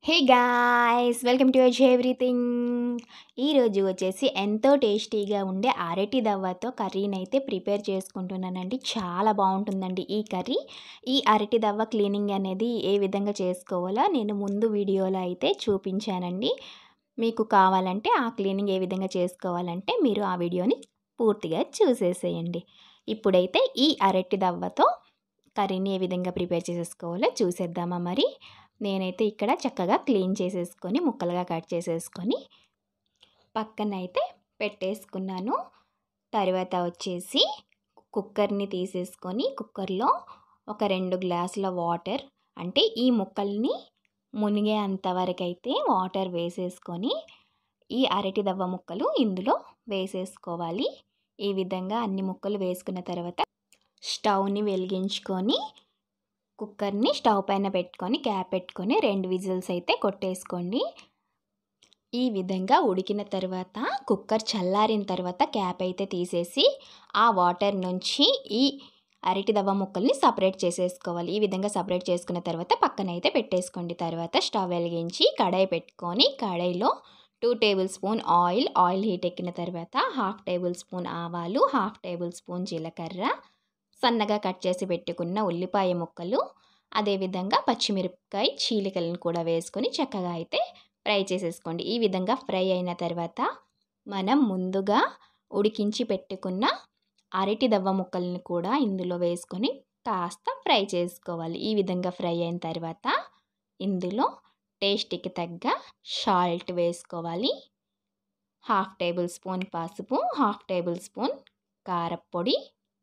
hey guys welcome to యజ్ everything ఈరోజు వచ్చేసి ఎంతో టేస్టీగా ఉండే అరటి దవ్వతో కర్రీని అయితే ప్రిపేర్ చేసుకుంటున్నానండి చాలా బాగుంటుందండి ఈ కర్రీ ఈ అరటి దవ్వ క్లీనింగ్ అనేది ఏ విధంగా చేసుకోవాలో నేను ముందు వీడియోలో అయితే చూపించానండి మీకు కావాలంటే ఆ క్లీనింగ్ ఏ విధంగా చేసుకోవాలంటే మీరు ఆ వీడియోని పూర్తిగా చూసేసేయండి ఇప్పుడైతే ఈ అరటి దవ్వతో కర్రీని ఏ విధంగా ప్రిపేర్ చేసేసుకోవాలో చూసేద్దామా మరి నేనైతే ఇక్కడ చక్కగా క్లీన్ చేసేసుకొని ముక్కలుగా కట్ చేసేసుకొని పక్కన అయితే పెట్టేసుకున్నాను తర్వాత వచ్చేసి కుక్కర్ని తీసేసుకొని కుక్కర్లో ఒక రెండు గ్లాసుల వాటర్ అంటే ఈ ముక్కల్ని మునిగే అంతవరకు అయితే వాటర్ వేసేసుకొని ఈ అరటి దవ్వ ముక్కలు ఇందులో వేసేసుకోవాలి ఈ విధంగా అన్ని ముక్కలు వేసుకున్న తర్వాత స్టవ్ని వెలిగించుకొని కుక్కర్ని స్టవ్ పైన పెట్టుకొని క్యాప్ పెట్టుకొని రెండు విజిల్స్ అయితే కొట్టేసుకోండి ఈ విధంగా ఉడికిన తర్వాత కుక్కర్ చల్లారిన తర్వాత క్యాప్ అయితే తీసేసి ఆ వాటర్ నుంచి ఈ అరటి దవ్వ ముక్కల్ని సపరేట్ చేసేసుకోవాలి ఈ విధంగా సపరేట్ చేసుకున్న తర్వాత పక్కన అయితే పెట్టేసుకోండి తర్వాత స్టవ్ వెలిగించి కడాయి పెట్టుకొని కడాయిలో two tablespoon oil oil heat ఎక్కిన తర్వాత హాఫ్ టేబుల్ స్పూన్ ఆవాలు హాఫ్ టేబుల్ స్పూన్ జీలకర్ర సన్నగా కట్ చేసి పెట్టుకున్న ఉల్లిపాయ ముక్కలు అదేవిధంగా పచ్చిమిరపకాయ చీలికలను కూడా వేసుకొని చక్కగా అయితే ఫ్రై చేసేసుకోండి ఈ విధంగా ఫ్రై అయిన తర్వాత మనం ముందుగా ఉడికించి పెట్టుకున్న అరటి దవ్వ ముక్కల్ని కూడా ఇందులో వేసుకొని కాస్త ఫ్రై చేసుకోవాలి ఈ విధంగా ఫ్రై అయిన తర్వాత ఇందులో టేస్ట్కి తగ్గ సాల్ట్ వేసుకోవాలి హాఫ్ టేబుల్ స్పూన్ పసుపు హాఫ్ టేబుల్ స్పూన్ కారప్పొడి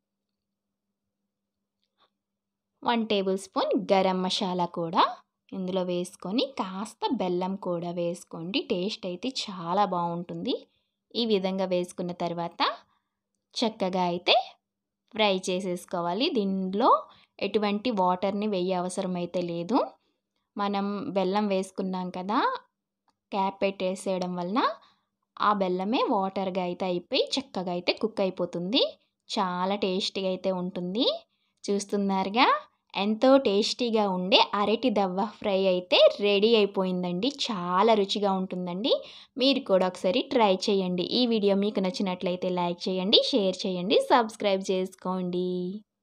one tablespoon garam masala కూడా ఇందులో వేసుకొని కాస్త బెల్లం కూడా వేసుకోండి టేస్ట్ అయితే చాలా బాగుంటుంది ఈ విధంగా వేసుకున్న తర్వాత చక్కగా అయితే ఫ్రై చేసేసుకోవాలి దీనిలో ఎటువంటి వాటర్ని వేయ అవసరం అయితే లేదు మనం బెల్లం వేసుకున్నాం కదా క్యాప్ పెట్టేసేయడం వలన ఆ బెల్లమే వాటర్గా అయితే అయిపోయి చక్కగా అయితే కుక్ అయిపోతుంది చాలా టేస్టీగా అయితే ఉంటుంది చూస్తున్నారుగా ఎంతో టేస్టీగా ఉండే అరటి దవ్వ ఫ్రై అయితే రెడీ అయిపోయిందండి చాలా రుచిగా ఉంటుందండి మీరు కూడా ఒకసారి ట్రై చేయండి ఈ వీడియో మీకు నచ్చినట్లయితే లైక్ చేయండి షేర్ చేయండి సబ్స్క్రైబ్ చేసుకోండి